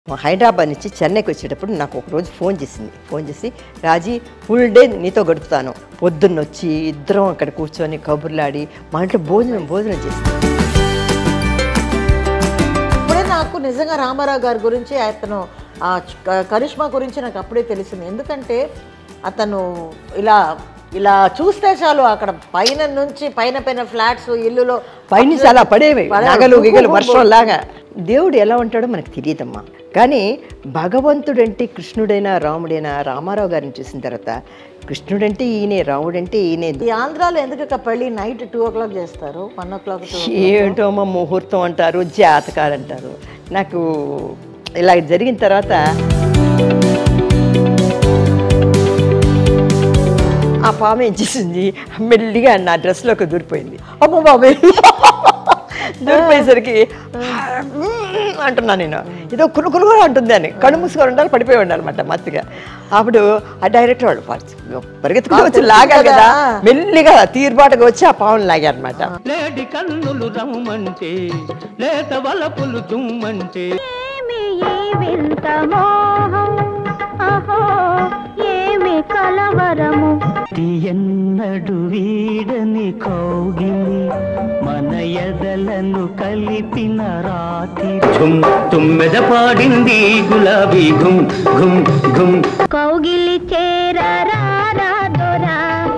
హైదరాబాద్ నుంచి చెన్నైకి వచ్చేటప్పుడు నాకు ఒక రోజు ఫోన్ చేసింది ఫోన్ చేసి రాజీ ఫుల్ డే నీతో గడుపుతాను పొద్దున్న వచ్చి ఇద్దరం అక్కడ కూర్చొని కబుర్లాడి మా ఇంట్లో భోజనం భోజనం చేసి ఇప్పుడే నాకు నిజంగా రామారావు గారి గురించి అతను ఆ క- కరిష్మా గురించి నాకు అప్పుడే తెలిసింది ఎందుకంటే అతను ఇలా ఇలా చూస్తే చాలు అక్కడ పైన నుంచి పైన పైన ఫ్లాట్స్ ఇల్లులో పైన చాలా పడేవి పడేవి. నగలు గిగలు బుక్ వర్షం లాగా దేవుడు ఎలా ఉంటాడో మనకు తెలియదమ్మా కానీ భగవంతుడంటే కృష్ణుడైనా రాముడైనా రామారావు గారిని చూసిన తర్వాత కృష్ణుడంటే ఈయనే రాముడంటే ఈయనే ఈ ఆంధ్రాలో ఎందుకు ఇక పెళ్ళి నైట్ టూ ఓ క్లాక్ చేస్తారు వన్ ఓ క్లాక్ టూ ఏంటో మా ముహూర్తం అంటారు జాతకాలు అంటారు నాకు ఇలా జరిగిన తర్వాత ఆ పాము ఏం చేసింది మెల్లిగా నా డ్రెస్లోకి దూరిపోయింది అమ్మ బాబాయ్ దూరిపోయేసరికి అంటున్నా నేను ఏదో కురుకురు అంటుంది అని కళ్ళు మూసుకొని ఉండాలి పడిపోయి ఉండాలన్నమాట మత్తుగా అప్పుడు ఆ డైరెక్టర్ వాళ్ళు పరి- పరిగెత్తుకుంటూ వచ్చి లాగారు కదా మెల్లిగా తీరుబాటుగా వచ్చి ఆ పావును లాగారనమాట లేడి కన్నులు రమ్మంటే లేత వలపులు చుమ్మంటే ఏమి ఈ వింత మోహం అహో ఏమి కలవరము ఎన్నడు వీడని కౌగిలి మన ఎదలను కలిపిన రాతి ఝుమ్ తుమ్మెద పాడింది గులాబీ ఘుమ్ ఘుమ్ ఘుమ్ కౌగిలి చేరరారా దొరా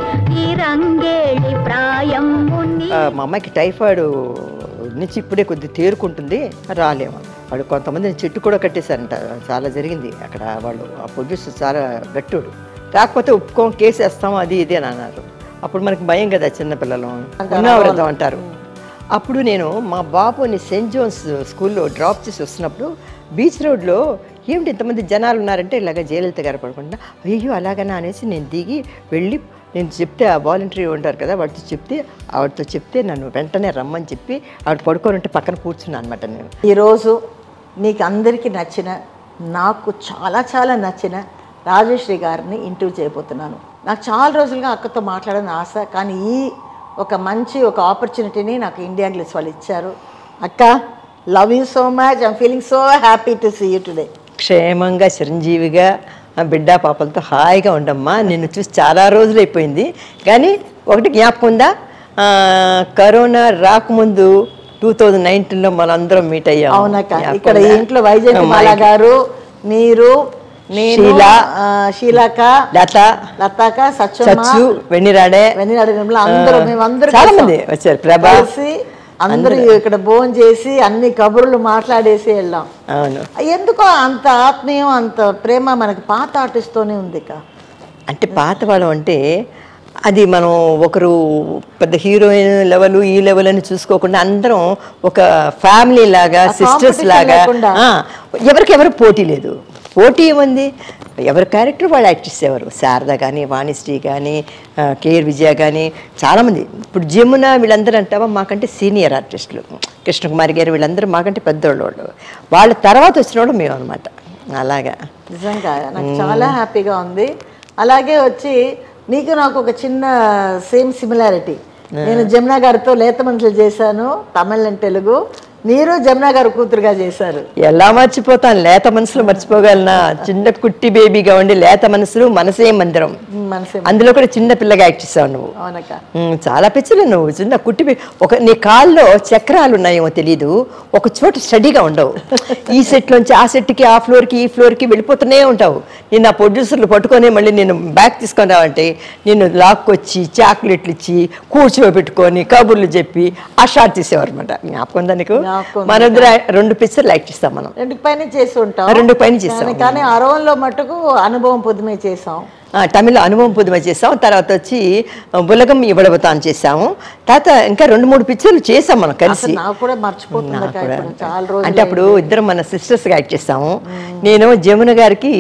ఈ రంగేళి ప్రాయం ముని ఆ, మా అమ్మాయికి టైఫాయిడ్ నుంచి ఇప్పుడే కొద్ది తేరుకుంటుంది రాలేము వాడు కొంతమందిని చెట్టు కూడా కట్టేశారంట చాలా జరిగింది అక్కడ వాళ్ళు ఆ ప్రొడ్యూసర్ చాలా గట్టుడు కాకపోతే ఒప్పుకోం కేసు వేస్తాం అది ఇది అని అన్నారు అప్పుడు మనకి భయం కదా చిన్నపిల్లలు ఉన్నావ్రతం అంటారు అప్పుడు నేను మా బాబుని సెయింట్ జోన్స్ స్కూల్లో డ్రాప్ చేసి వస్తున్నప్పుడు బీచ్ రోడ్లో ఏమిటి ఇంతమంది జనాలు ఉన్నారంటే ఇలాగ జయలలిత గారు పడుకుంటా అయ్యో అలాగనా అనేసి నేను దిగి వెళ్ళి నేను చెప్తే ఆ వాలంటరీ ఉంటారు కదా వాడితో చెప్తే ఆవిడతో చెప్తే నన్ను వెంటనే రమ్మని చెప్పి ఆవిడ పడుకొని ఉంటే పక్కన కూర్చున్నాను అనమాట నేను ఈరోజు మీకు అందరికీ నచ్చిన నాకు చాలా చాలా నచ్చిన రాజశ్రీ గారిని ఇంటర్వ్యూ చేయబోతున్నాను నాకు చాలా రోజులుగా అక్కతో మాట్లాడాలని ఆశ కానీ ఈ ఒక మంచి ఒక ఆపర్చునిటీని నాకు ఇండియా గ్లిస్ వాళ్ళు ఇచ్చారు అక్క love you so much I'm feeling so happy to see you today క్షేమంగా చిరంజీవిగా ఆ బిడ్డ పాపలతో హాయిగా ఉండమ్మా నిన్ను చూసి చాలా రోజులు అయిపోయింది కానీ ఒకటి జ్ఞాపకం ఉందా ఆ, కరోనా రాకముందు టూ థౌజండ్ నైన్టీన్లో మనందరం మీట్ అయ్యాం అవునక్క జ్ఞాపకం ఇక్కడ ఈ ఉందా? ఇంట్లో వైజయంతి మా మాల ఇంట్లో గారు మీరు నేను షీలా, ఆ, షీలాక లత లతాక సత్యమ్మ చచ్చు వెన్నిరాడే వెన్నెలాడ నిర్మల అందరూ మేమందరూ చాలా కలిసాం. మంది వచ్చారు ప్రభా కలిసి అందరూ ఇక్కడ భోజనం చేసి అన్ని కబుర్లు మాట్లాడేసి వెళ్ళాం అవును ఎందుకో అంత ఆత్మీయం అంత ప్రేమ మనకి పాత ఆర్టిస్ట్తోనే ఉంది ఇక అంటే పాత వాళ్ళం అంటే అది మనం ఒకరు పెద్ద హీరోయిన్ లెవెల్ ఈ లెవెల్ అని చూసుకోకుండా అందరం ఒక ఫ్యామిలీ లాగా ఆ సిస్టర్స్ competition లాగా లేకుండా. ఆ, ఎవరికెవరు పోటీ లేదు పోటీ ఏముంది ఎవరి క్యారెక్టర్ వాళ్ళు యాక్ట్ చేసేవారు శారద కానీ వాణిశ్రీ కానీ ఆ, కేఆర్ విజయ కానీ చాలామంది ఇప్పుడు జమున వీళ్ళందరూ అంటావా మాకంటే సీనియర్ ఆర్టిస్టులు కృష్ణకుమారి గారు వీళ్ళందరూ మాకంటే పెద్దోళ్ళు వాళ్ళు వాళ్ళ తర్వాత వచ్చిన వాళ్ళు మేము అనమాట అలాగా నిజంగా నాకు చాలా హ్యాపీగా ఉంది అలాగే వచ్చి నీకు నాకు ఒక చిన్న సేమ్ సిమిలారిటీ నేను జమునా గారితో లేత మనుషులు చేశాను తమిళ్ అండ్ తెలుగు మీరు జమునా గారు కూతురుగా చేశారు ఎలా మర్చిపోతాను లేత మనసులు మర్చిపోగలనా చిన్న కుట్టి బేబీగా ఉండి లేత మనసులు మనసే మందిరం మనసే అందులో కూడా చిన్న పిల్లగా యాక్ట్ చేసావు నువ్వు అవునక్క ఉమ్, చాలా పిచ్చలు నువ్వు చిన్న కుట్టి బే- ఒక నీ కాల్లో చక్రాలు ఉన్నాయేమో తెలీదు ఒక చోట స్టడీగా ఉండవు ఈ సెట్ లోంచి ఆ సెట్కి ఆ ఫ్లోర్కి ఈ ఫ్లోర్కి వెళ్ళిపోతూనే ఉంటావు నేను ఆ ప్రొడ్యూసర్లు పట్టుకొని మళ్ళీ నేను బ్యాక్ తీసుకొని రావంటే నేను లాక్కొచ్చి చాక్లెట్లు ఇచ్చి కూర్చోబెట్టుకొని కబుర్లు చెప్పి ఆ షాట్ తీసేవారు అనమాట జ్ఞాపకం ఉందా నీకు జ్ఞాపకం ఉంది. మన ఇద్దరు రెండు పిక్చర్లు యాక్ట్ చేస్తాం మనం రెండు పైన చేసి ఉంటాం ఆ, రెండు పైన చేసాం. కానీ- కానీ అరవంలో మట్టుకు అనుభవం పొద్దుమే చేసాం ఆ, తమిళ అనుభవం పుదుమ చేసాం తర్వాత వచ్చి ఆ, బులగం ఇవ్వడబతాన్ చేసాము తర్వాత ఇంకా రెండు మూడు పిక్చర్లు చేసాం మనం కలిసి అసలు నాకు కూడా మర్చిపోతుంది నాకు అక్క కూడా ఇప్పుడు అంతే. చాలా రోజులు అంటే అప్పుడు ఇద్దరం మన సిస్టర్స్గా యాక్ట్ చేస్తాము నేను జమున గారికి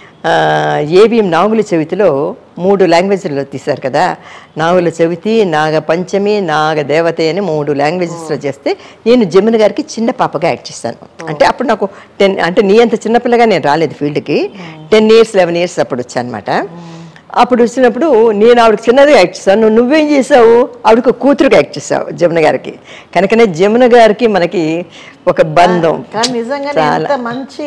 ఏబిఎం నాగుల చవితిలో మూడు లాంగ్వేజ్లో తీశారు కదా నాగుల చవితి నాగ పంచమి నాగ దేవత అని మూడు లాంగ్వేజెస్లో చేస్తే నేను జమున గారికి చిన్న పాపగా యాక్ట్ చేశాను అంటే అప్పుడు నాకు టెన్ అంటే నీ అంత చిన్నపిల్లగా నేను రాలేదు ఫీల్డ్కి టెన్ ఇయర్స్ లెవెన్ ఇయర్స్ అప్పుడు వచ్చాను అనమాట అప్పుడు వచ్చినప్పుడు నేను ఆవిడకి చిన్నదిగా యాక్ట్ చేశాను నువ్వు నువ్వేం చేసావు ఆవిడకి ఒక కూతురుగా యాక్ట్ చేసావు జమున గారికి కనుకనే జమున గారికి మనకి ఒక బంధం కానీ నిజంగానే చాలా. ఎంత మంచి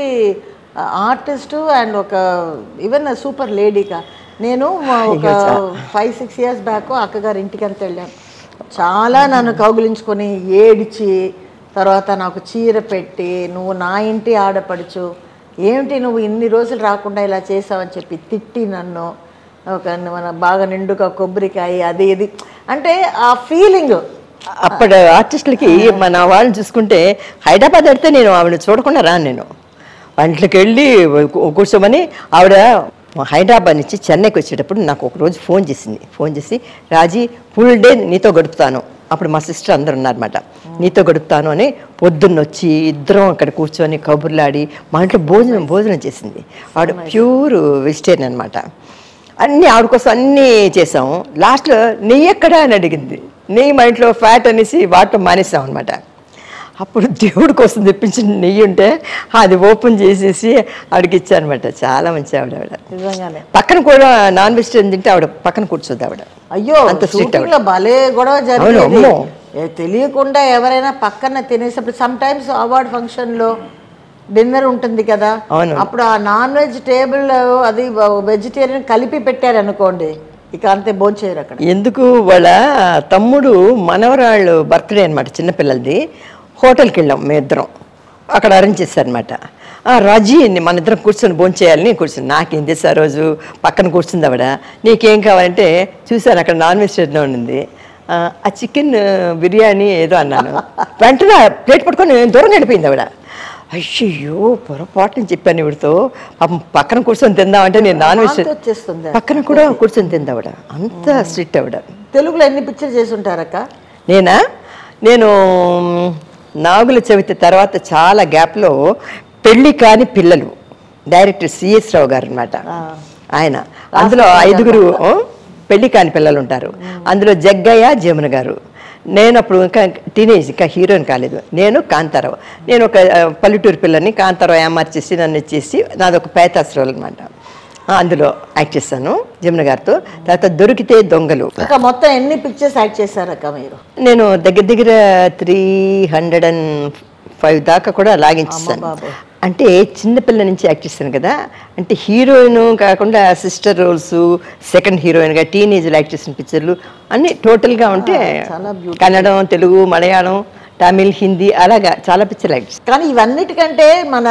ఆర్టిస్టు అండ్ ఒక ఈవెన్ సూపర్ లేడీగా నేను మా ఒక ఫైవ్ సిక్స్ ఇయర్స్ బ్యాక్ అక్కగారి ఇంటికి అంత వెళ్ళాను చాలా నన్ను కౌగిలించుకొని ఏడిచి తర్వాత నాకు చీర పెట్టి నువ్వు నా ఇంటి ఆడపడుచు ఏమిటి నువ్వు ఇన్ని రోజులు రాకుండా ఇలా చేసావని చెప్పి తిట్టి నన్ను ఒక మన బాగా నిండుగా కొబ్బరికాయ అది ఇది అంటే ఆ ఫీలింగ్ అప్పుడు ఆర్టిస్టులకి మన వాళ్ళని చూసుకుంటే హైదరాబాద్ వెళ్తే నేను ఆవిడ చూడకుండా రాను నేను వంటలకు వెళ్ళి కూ- కూర్చోమని ఆవిడ హైదరాబాద్ నుంచి చెన్నైకి వచ్చేటప్పుడు నాకు ఒక రోజు ఫోన్ చేసింది ఫోన్ చేసి రాజీ ఫుల్ డే నీతో గడుపుతాను అప్పుడు మా సిస్టర్ అందరు ఉన్నారన్నమాట నీతో గడుపుతాను అని పొద్దున్న వచ్చి ఇద్దరం అక్కడ కూర్చొని కబుర్లాడి మా ఇంట్లో భోజనం భోజనం చేసింది ఆవిడ ప్యూర్ వెజిటేరియన్ అనమాట అన్నీ ఆవిడ కోసం అన్నీ చేసాము లాస్ట్లో నెయ్యి ఎక్కడా అని అడిగింది నెయ్యి మా ఇంట్లో ఫ్యాట్ అనేసి వాటర్ మానేసాం అనమాట అప్పుడు దేవుడి కోసం తెప్పించిన నెయ్యి ఉంటే అది ఓపెన్ చేసేసి ఆవిడకి ఇచ్చానమాట చాలా మంచి ఆవిడ ఆవిడ నిజంగానే పక్కన కూడా నాన్ వెజిటేరియన్ తింటే ఆవిడ పక్కన కూర్చోద్ది ఆవిడ అయ్యో అంత strict షూటింగ్ లో భలే గొడవ అవును, జరిగేది అమ్మో. ఏ, తెలియకుండా ఎవరైనా పక్కన తినేసప్పుడు సమ్ టైమ్స్ అవార్డ్ ఫంక్షన్ లో డిన్నర్ ఉంటుంది కదా అవును. అప్పుడు ఆ నాన్ వెజ్ టేబుల్ అది వెజిటేరియన్ కలిపి పెట్టారు అనుకోండి ఇక అంతే భోంచేయరు అక్కడ ఎందుకు వాళ్ళ తమ్ముడు మనవరాళ్ళు బర్త్డే అనమాట చిన్నపిల్లలది హోటల్కి వెళ్ళాం మేమిద్దరం అక్కడ అరేంజ్ చేశారనమాట రాజీ ని- మన ఇద్దరం కూర్చొని భోంచేయాలని కూర్చుని నాకేం చేసి ఆ రోజు పక్కన కూర్చుంది ఆవిడ నీకేం కావాలంటే చూశాను అక్కడ నాన్ వెజిటేరియన్ ఉంది ఆ, ఆ చికెన్ బిర్యానీ ఏదో అన్నాను వెంటనే ప్లేట్ పట్టుకొని దూరం వెళ్ళిపోయింది ఆవిడ అయ్యయ్యో పొరపాటుని చెప్పాను ఇవిడితో పాపం పక్కన కూర్చొని తిందామంటే నేను నాన్ వాంతి వెజ్ వచ్చేస్తుంది పక్కన కూడా కూర్చొని తింది ఆవిడ అంత స్ట్రిక్ట్ ఆవిడ తెలుగులో ఎన్ని పిక్చర్ చేసి ఉంటారక్క నేనా నేను మ్, నాగుల చవితి తర్వాత చాలా గ్యాప్లో పెళ్లి కాని పిల్లలు డైరెక్టర్ సిఎస్ రావు గారు అనమాట ఆయన అందులో ఐదుగురు ఆ, పెళ్లి కాని పిల్లలు ఉంటారు అందులో జగ్గయ్య జమున గారు నేను అప్పుడు ఇంకా టీనేజ్ ఇంకా హీరోయిన్ కాలేదు నేను కాంతారావు నేను ఒక ఆ, పల్లెటూరు పిల్లని కాంతారావు ఏమార్చేసి నన్ను ఇచ్చేసి నాది ఒక పేతాశ్రవులు అనమాట అందులో యాక్ట్ చేశాను జమున గారితో తర్వాత దొరికితే దొంగలు ఇంకా మొత్తం ఎన్ని పిక్చర్స్ యాక్ట్ చేశారక్క మీరు నేను దగ్గర దగ్గర త్రీ హండ్రెడ్ అండ్ ఫైవ్ దాకా కూడా లాగించేస్తాను బాబోయ్. అంటే చిన్నపిల్ల నుంచి యాక్ట్ చేస్తాను కదా అంటే హీరోయిన్ కాకుండా సిస్టర్ రోల్స్ సెకండ్ హీరోయిన్గా టీనేజ్లో యాక్ట్ చేసిన పిక్చర్లు అన్ని టోటల్గా ఉంటే చాలా కన్నడం తెలుగు మలయాళం తమిళ్ హిందీ అలాగా చాలా పిక్చర్లు యాక్ట్ చేస్తాను కానీ ఇవన్నిటికంటే మన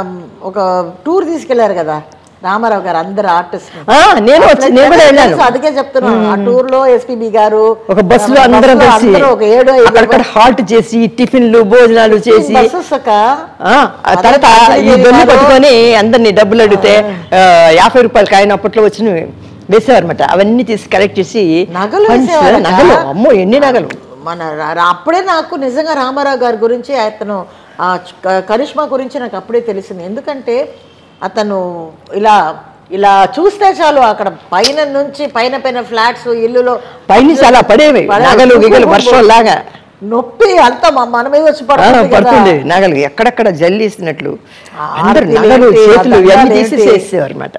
ఒక టూర్ తీసుకెళ్లారు కదా రామారావు గారు అందరు ఆర్టిస్ట్ ఆ, నేను వచ్చి నేను కూడా వెళ్ళాను అందుకే చెప్తున్నాను ఆ టూర్ లో ఎస్పీబి గారు ఒక బస్సులో అందరం బస్సులో కలిసి అందరూ ఒక ఏడు ఐదు అక్కడక్కడ హాల్ట్ చేసి టిఫిన్లు భోజనాలు చేసి బస్సెస్ అక్క ఆ, ఆ తర్వాత అదే ఈ దొల్లి వారు- పట్టుకొని అందరినీ డబ్బులు అడిగితే ఆ, యాభై రూపాయలు కాయన అప్పట్లో వచ్చిన వేసేవారన్నమాట అవన్నీ తీసి కలెక్ట్ చేసి నగలు పంచి- వేసేవారట? నగలు అమ్మో ఎన్ని నగలు మన రా- రా- అప్పుడే నాకు నిజంగా రామారావు గారి గురించి అతను ఆ క- కరిష్మా గురించి నాకు అప్పుడే తెలిసింది ఎందుకంటే అతను ఇలా ఇలా చూస్తే చాలు అక్కడ పైన నుంచి పైన పైన ఫ్లాట్స్ ఇల్లులో పైన చాలా పడేవి పడే- నగలు గిగలు వర్షం లాగా నొప్పి అంతా మా- మన మీద వచ్చి ఆ, పడుతుంది కదా. పడుతుంది నగలు ఎక్కడెక్కడ జల్లేసినట్లు ఆ, అందరు ఆర్తిలు నగలు ఏంటి, చేతులు ఆ ఇవన్నీ దండాలు తీసి ఏంటి? చేసేవారు అనమాట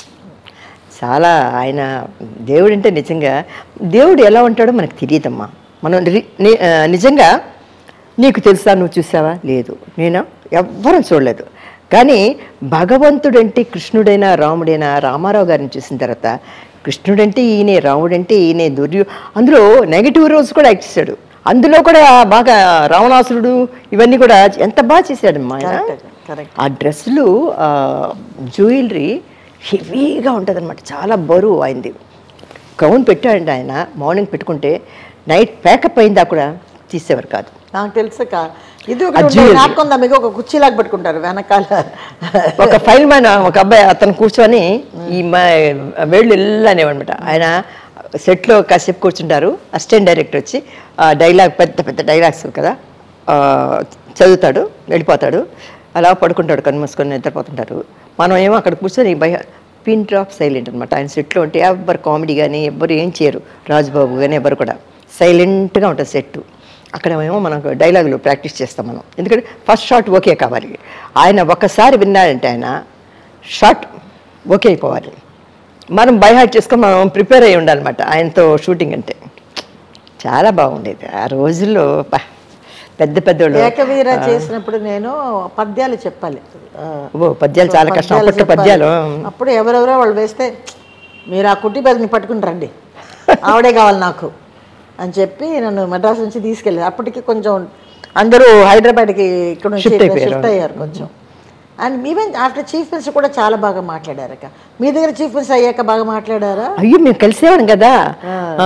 చాలా ఆయన దేవుడు అంటే నిజంగా దేవుడు ఎలా ఉంటాడో మనకు తెలియదమ్మా మనం రి- ని- ఆ, నిజంగా నీకు తెలుసా నువ్వు చూసావా లేదు నేను ఎవ్వరూ చూడలేదు కానీ భగవంతుడంటే కృష్ణుడైనా రాముడైనా రామారావు గారిని చూసిన తర్వాత కృష్ణుడంటే ఈయనే రాముడంటే ఈయనే దుర్యు అందులో నెగిటివ్ రోల్స్ కూడా యాక్ట్ చేశాడు అందులో కూడా బాగా రావణాసురుడు ఇవన్నీ కూడా ఎంత బాగా చేశాడమ్మా ఆయన Correct, correct. ఆ డ్రెస్సులు ఆ జ్యువెలరీ హెవీగా ఉంటుంది అనమాట చాలా బరువు అయింది గౌన్ పెట్టాడండి ఆయన మార్నింగ్ పెట్టుకుంటే నైట్ ప్యాకప్ అయిందా కూడా తీసేవారు కాదు నాకు తెలుసు కా ఇది ఆ ఒకటి jewelry. నాకుందా మీకు ఒక కుర్చీలాగా పెట్టుకుంటారు వెనకాల ఒక ఫైల్ మ్యాన్ ఒక అబ్బాయి అతను కూర్చొని ఈ మా వేళ్ళు వెళ్ళనేవన్నమాట ఆయన సెట్లో కాసేపు కూర్చుంటారు అసిస్టెంట్ డైరెక్టర్ వచ్చి ఆ డైలాగ్ పెద్ద పెద్ద డైలాగ్స్ కదా ఆ, చదువుతాడు వెళ్ళిపోతాడు అలా పడుకుంటాడు కన్ను మూసుకొని నిద్రపోతుంటారు మనం ఏమో అక్కడ కూర్చొని భయ పిన్ డ్రాప్ సైలెంట్ అనమాట ఆయన సెట్లో ఉంటే ఎవ్వరు కామెడీ కానీ ఎవ్వరు ఏం చేయరు రాజుబాబు కానీ ఎవరు కూడా సైలెంట్గా ఉంటుంది సెట్ అక్కడ ఏమో మనకు డైలాగులు ప్రాక్టీస్ చేస్తాం మనం ఎందుకంటే ఫస్ట్ షాట్ ఓకే కావాలి ఆయన ఒక్కసారి విన్నాడంటే ఆయన షాట్ ఓకే అయిపోవాలి మనం బైహార్ట్ చేసుకొని మనం ప్రిపేర్ అయ్యి ఉండాలన్నమాట ఆయనతో షూటింగ్ అంటే చాలా బాగుండేది ఆ రోజుల్లో బా, పెద్ద పెద్దోళ్ళు ఏకవీర చేసినప్పుడు నేను పద్యాలు చెప్పాలి ఆ, ఓ పద్యాలు చాలా కష్టం పద్యాలు అప్పట్లో చెప్పాలి. పద్యాలు అప్పుడు ఎవరెవరో వాళ్ళు వేస్తే మీరు ఆ కుట్టి బదిని పట్టుకుని రండి ఆవిడే కావాలి నాకు అని చెప్పి నన్ను మద్రాసు నుంచి తీసుకెళ్ళారు అప్పటికి కొంచెం అందరూ హైదరాబాద్కి ఇక్కడ నుంచి Shift అయిపోయారు. షిఫ్ట్ అయ్యారు కొంచెం and even after chief minister కూడా చాలా బాగా మాట్లాడారు అక్క మీ దగ్గర చీఫ్ మినిస్టర్ అయ్యాక బాగా మాట్లాడారా అయ్యో మేము కలిసేవాళ్ళం కదా ఆ,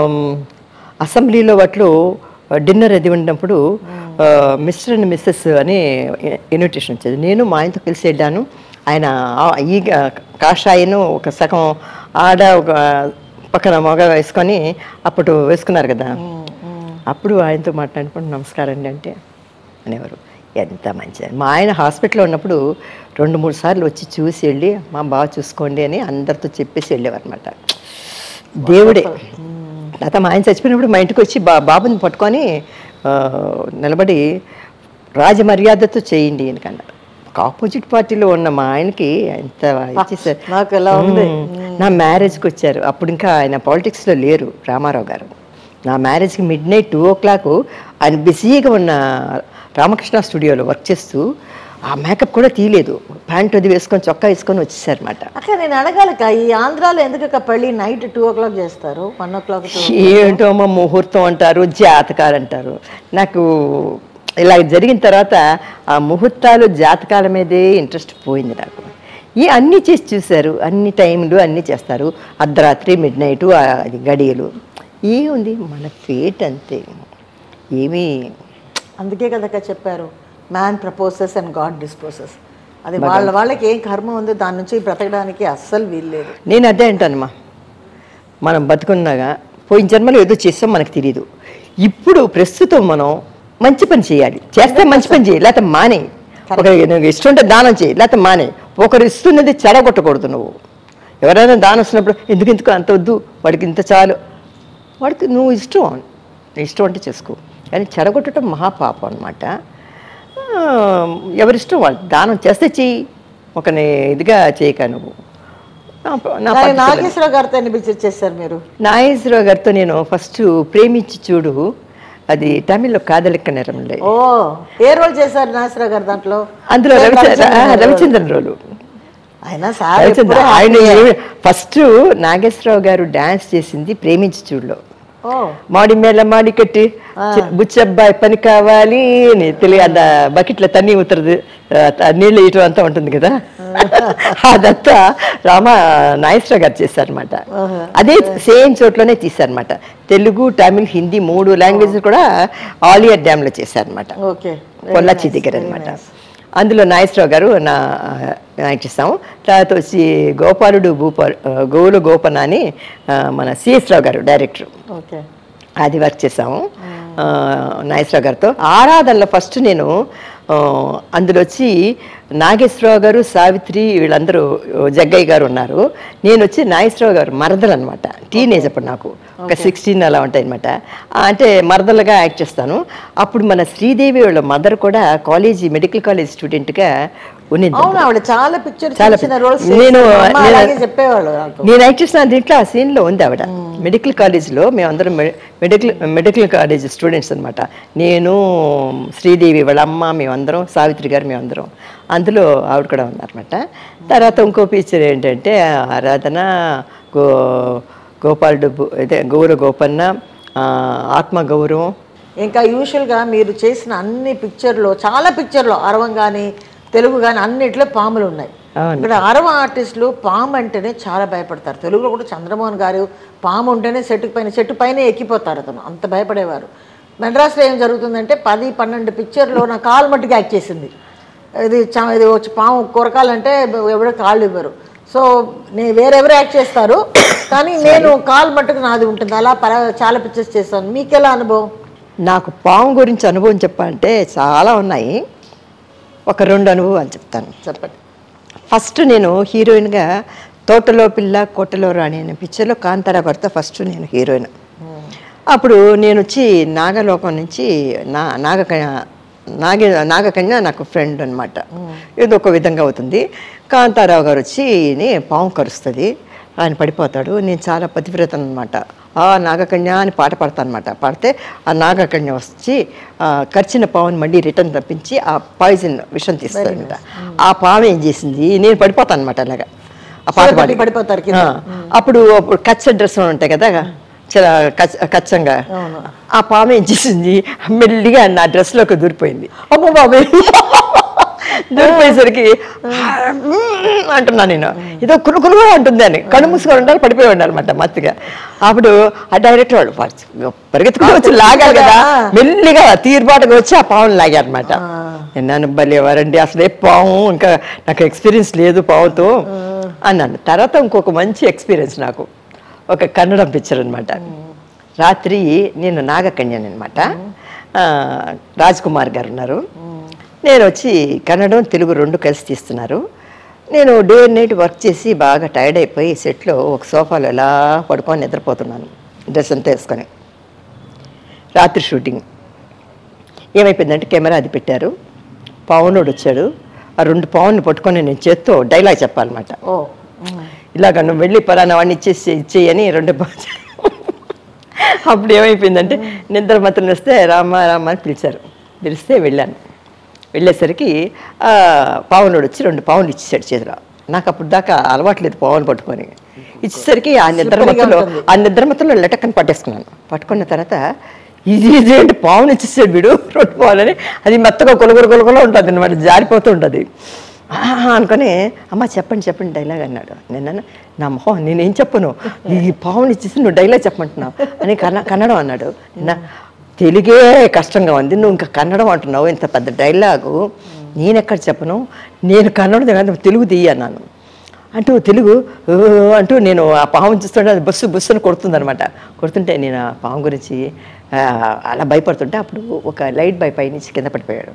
అసెంబ్లీలో వాటిలో డిన్నర్ అది ఉన్నప్పుడు మిస్టర్ అండ్ మిస్సెస్ అని ఇన్విటేషన్ వచ్చేది నేను మా ఆయనతో కలిసి వెళ్ళాను ఆయన ఆ- ఈ కాషాయను ఒక సగం ఆడ ఒక పక్కన మగ వేసుకొని అప్పుడు వేసుకున్నారు కదా అప్పుడు ఆయనతో మాట్లాడుకుంటూ నమస్కారం అండి అంటే అనేవారు ఎంత మంచిది మా ఆయన హాస్పిటల్లో ఉన్నప్పుడు రెండు మూడు సార్లు వచ్చి చూసి వెళ్ళి మా బాగా చూసుకోండి అని అందరితో చెప్పేసి వెళ్ళేవారు అనమాట దేవుడే తర్వాత మా ఆయన చచ్చిపోయినప్పుడు మా ఇంటికి వచ్చి బా బాబుని పట్టుకొని ఆ, నిలబడి రాజమర్యాదతో చేయండి అని కన్నారు ఆపోజిట్ పార్టీలో ఉన్న మా ఆయనకి ఎంత ఇచ్చేసారు నాకు ఎలా ఉంది మ్మ్. నా మ్యారేజ్కి వచ్చారు అప్పుడు ఇంకా ఆయన పాలిటిక్స్లో లేరు రామారావు గారు నా మ్యారేజ్కి midnight two o'clock ఆయన బిజీగా ఉన్న రామకృష్ణ స్టూడియోలో వర్క్ చేస్తూ ఆ మేకప్ కూడా తీయలేదు ప్యాంట్ అది వేసుకొని చొక్కా వేసుకొని వచ్చేసారన్నమాట అక్క నేను అడగాలక ఈ ఆంధ్రాలో ఎందుకు పెళ్ళి నైట్ టూ ఓ క్లాక్ చేస్తారు వన్ ఓ క్లాక్ ఏంటో అమ్మ ముహూర్తం అంటారు జాతకాలు అంటారు నాకు ఇలా జరిగిన తర్వాత ఆ ముహూర్తాలు జాతకాల మీదే ఇంట్రెస్ట్ పోయింది నాకు ఈ అన్నీ చేసి చూశారు అన్ని టైంలు అన్నీ చేస్తారు అర్ధరాత్రి మిడ్ నైట్ అది గడియలు ఏముంది మన ఫేట్ అంతే ఏమీ అందుకే కదక్క చెప్పారు man proposes and God disposes అది వాళ్ళ వాళ్ళకి ఏం కర్మ ఉందో దాని నుంచి బ్రతకడానికి అస్సలు వీల్లేదు నేను అదే అంటానమ్మా మనం బతుకున్నాగా పోయిన జన్మలో ఏదో చేస్తాం మనకు తెలియదు ఇప్పుడు ప్రస్తుతం మనం మంచి పని చేయాలి చేస్తే మంచి పని చేయాలి లేకపోతే మానే ఒకరికి నువ్వు ఇష్టం ఉంటే దానం చేయి లేకపోతే మానే ఒకరు ఇస్తున్నది చెడగొట్టకూడదు నువ్వు ఎవరైనా దానం ఇస్తున్నప్పుడు ఎందుకు ఎందుకు అంత వద్దు వాడికి ఇంత చాలు వాడికి నువ్వు ఇష్టం నీ ఇష్టం అంటే చేసుకో కానీ చెడగొట్టడం మహాపాపం అనమాట ఎవరిష్టం వాళ్ళు దానం చేస్తే చెయ్యి ఒకని ఇదిగా చేయక నువ్వు నా నా కానీ పద్ధతిలో. నాగేశ్వరరావు గారితో ఎన్ని పిక్చర్ చేశారు మీరు నాగేశ్వరరావు గారితో నేను ఫస్ట్ ప్రేమించి చూడు అది తమిళ్లో కాదలిక్క నేరంలే ఓ ఏ రోల్ చేశారు నాగేశ్వరరావు గారు దాంట్లో అందులో రవిచంద్ర ఆ, రవిచంద్రన్ రవిచంద్రన్ రోలు ఆయన సార్ రవిచంద్ర ఎప్పుడూ ఆయన happy. ఫస్ట్ నాగేశ్వరరావు గారు డాన్స్ చేసింది ప్రేమించి చూడులో ఓ మాడి మేళ మాడి కట్టి చి- బుచ్చబ్బాయి పని కావాలి అని తెలియ అంత బకెట్లో తన్ని ఉత్తరదు నీళ్ళు ఇయటం అంతా ఉంటుంది కదా అదంతా రామ నాగేశ్వరరావు గారు చేశారనమాట అదే సేమ్ చోట్లోనే తీశారనమాట తెలుగు తమిళ్ హిందీ మూడు లాంగ్వేజ్ కూడా ఆలియర్ డ్యామ్ లో చేశారనమాట ఓకే పొల్లాచి దగ్గర అనమాట అందులో నాగేశ్వరరావు గారు నా యాక్ట్ చేస్తాము తర్వాత వచ్చి గోపాలుడు భూపా గోవులు గోపన్న అని ఆ, మన సిఎస్ రావు గారు డైరెక్టర్ ఓకే అది వర్క్ చేసాము ఆ, నాగేశ్వరరావు గారితో ఆరాధనలో ఫస్ట్ నేను ఆ, అందులో వచ్చి నాగేశ్వరరావు గారు సావిత్రి వీళ్ళందరూ జగ్గయ్య గారు ఉన్నారు నేను వచ్చి నాగేశ్వరరావు గారు మరదలు అనమాట టీనేజ్ అప్పుడు నాకు ఒక సిక్స్టీన్ అలా ఉంటాయి అనమాట అంటే మరదలుగా యాక్ట్ చేస్తాను అప్పుడు మన శ్రీదేవి వాళ్ళ మదర్ కూడా కాలేజీ మెడికల్ కాలేజ్ స్టూడెంట్గా ఉన్నింది అవును ఆవిడ చాలా పిక్చర్ చాలా చిన్న పిక్- రోల్స్ నేను- నేను- అలాగే చెప్పేవాళ్ళు నాకు నేను యాక్ట్ చేసిన దీంట్లో ఆ సీన్లో ఉంది ఆవిడ మెడికల్ కాలేజ్లో మేమందరం మె- మెడికల్ మెడికల్ కాలేజ్ స్టూడెంట్స్ అనమాట నేను శ్రీదేవి వాళ్ళ అమ్మ మేమందరం సావిత్రి గారు మేమందరం అందులో ఆవిడ కూడా ఉన్నారన్నమాట తర్వాత ఇంకో పిక్చర్ ఏంటంటే ఆరాధన గో గోపాలుడు బు- అదే గౌర గోపన్న ఆ, ఆత్మ గౌరవం ఇంకా యూజువల్గా మీరు చేసిన అన్ని పిక్చర్లో చాలా పిక్చర్లో అరవం కానీ తెలుగు కానీ అన్నిట్లో పాములు ఉన్నాయి అవును. ఇక్కడ అరవ ఆర్టిస్టులు పాము అంటేనే చాలా భయపడతారు తెలుగులో కూడా చంద్రమోహన్ గారు పాము ఉంటేనే చెట్టు పైన చెట్టు పైన ఎక్కిపోతారు అతను అంత భయపడేవారు మెడ్రాస్లో ఏం జరుగుతుందంటే పది పన్నెండు పిక్చర్లో నా కాలు మట్టుకు యాక్ట్ చేసింది ఇది చా- ఇది వచ్చి పాము కొరకాలంటే ఎవడో కాళ్ళు ఇవ్వరు సో నేను వేరెవరు యాక్ట్ చేస్తారు కానీ నేను కాలు మట్టుకు నాది ఉంటుంది అలా పర చాలా పిక్చర్స్ చేస్తాను మీకెలా అనుభవం నాకు పాము గురించి అనుభవం చెప్పాలంటే చాలా ఉన్నాయి ఒక రెండు అనుభవాలు చెప్తాను చెప్పండి ఫస్ట్ నేను హీరోయిన్గా తోటలో పిల్ల కోటలో రాణి అనే పిక్చర్లో కాంతారా భర్త ఫస్ట్ నేను హీరోయిన్ అప్పుడు నేను వచ్చి నాగలోకం నుంచి నా నాగ నాగ నాగకన్య నాకు ఫ్రెండ్ అనమాట ఏదో ఒక విధంగా అవుతుంది కాంతారావు గారు వచ్చి "నీ పాము కరుస్తుంది ఆయన పడిపోతాడు నేను చాలా పతివ్రతను అనమాట ఆ నాగకన్య అని పాట పాడతాను అనమాట పాడితే ఆ నాగకన్య వచ్చి ఆ, కరిచిన పావుని మళ్ళీ రిటర్న్ తప్పించి ఆ పాయిజన్ విషం తీస్తాడంట ఆ పాము ఏం చేసింది నేను పడిపోతాను అనమాట అలాగా ఆ పాట సూర్యపల్లి పాడి పడిపోతారు కింద. ఆ, అప్పుడు అప్పుడు కచ్చ డ్రెస్ ఉంటాయి కదా చాలా కచ్చ- కచ్చంగా ఆ పాము ఏం చేసింది మెల్లిగా నా డ్రెస్లోకి దూరిపోయింది అమ్మో బాబే దూరిపోయేసరికి అంటున్నా నేను ఏదో కునుకును అంటుంది అని కళ్ళు మూసుకొని ఉండాలి పడిపోయి ఉండాలి అనమాట మత్తుగా అప్పుడు ఆ డైరెక్టర్ వాడు వాడు పరిగెత్తుకుని వచ్చి లాగారు కదా మెల్లిగా తీరుబాటుగా వచ్చి ఆ పావును లాగారనమాట నన్ను భలేవారండి అసలు ఏ పాము ఇంకా నాకు ఎక్స్పీరియన్స్ లేదు పావుతో అన్నాను తర్వాత ఇంకొక మంచి ఎక్స్పీరియన్స్ నాకు ఒక కన్నడం పిక్చర్ అనమాట రాత్రి నేను నాగకన్యని అనమాట రాజ్ కుమార్ గారు ఉన్నారు నేను వచ్చి కన్నడం తెలుగు రెండు కలిసి తీస్తున్నారు నేను డే అండ్ నైట్ వర్క్ చేసి బాగా టైర్డ్ అయిపోయి సెట్లో ఒక సోఫాలో ఎలా పడుకొని నిద్రపోతున్నాను డ్రెస్ అంతా వేసుకొని రాత్రి షూటింగ్ ఏమైపోయిందంటే కెమెరా అది పెట్టారు పవనుడు వచ్చాడు ఆ రెండు పవన్ని పట్టుకొని నేను చేత్తో డైలాగ్ చెప్పాలన్నమాట ఓ ఇలాగ నువ్వు వెళ్ళి పలానా వాడిని ఇచ్చేసి ఇచ్చేయని రెండు పా- అప్పుడు ఏమైపోయిందంటే నిద్ర మాత్రం వస్తే రామ రామ అని పిలిచారు పిలిస్తే వెళ్ళాను వెళ్ళేసరికి ఆ, పావునుడు వచ్చి రెండు పావులు ఇచ్చేసాడు చేతిలో నాకు అప్పుడు దాకా అలవాట్లేదు పావులు పట్టుకొని ఇచ్చేసరికి ఆ నిద్ర Slippery గా మత్తులో ఉంటుంది. ఆ నిద్ర మత్తులో లెటక్కని పట్టేసుకున్నాను పట్టుకున్న తర్వాత ఇది ఇది ఏంటి పావును ఇచ్చేసాడు వీడు రెండు పావులని అది మెత్తగా కొలుగురు కొలుగులో ఉంటుంది అనమాట జారిపోతూ ఉంటుంది ఆహా అనుకొని అమ్మ చెప్పండి చెప్పండి డైలాగ్ అన్నాడు నేను అన్నా, నా మొహం నేనేం చెప్పను ఈ పావుని ఇచ్చేసి నువ్వు డైలాగ్ చెప్పమంటున్నావు అని కన్న కన్నడం అన్నాడు నా తెలుగే కష్టంగా ఉంది నువ్వు ఇంకా కన్నడం అంటున్నావు ఇంత పెద్ద డైలాగు నేనెక్కడ చెప్పను నేను కన్నడం కాదు తెలుగు తీయ అన్నాను అంటూ తెలుగు "ఓ" అంటూ నేను ఆ పాము చూస్తుంటే అది బస్సు బస్సు అని కొడుతుందనమాట కొడుతుంటే నేను ఆ పాము గురించి ఆ, అలా భయపడుతుంటే అప్పుడు ఒక లైట్ బై పై నుంచి కింద పడిపోయాడు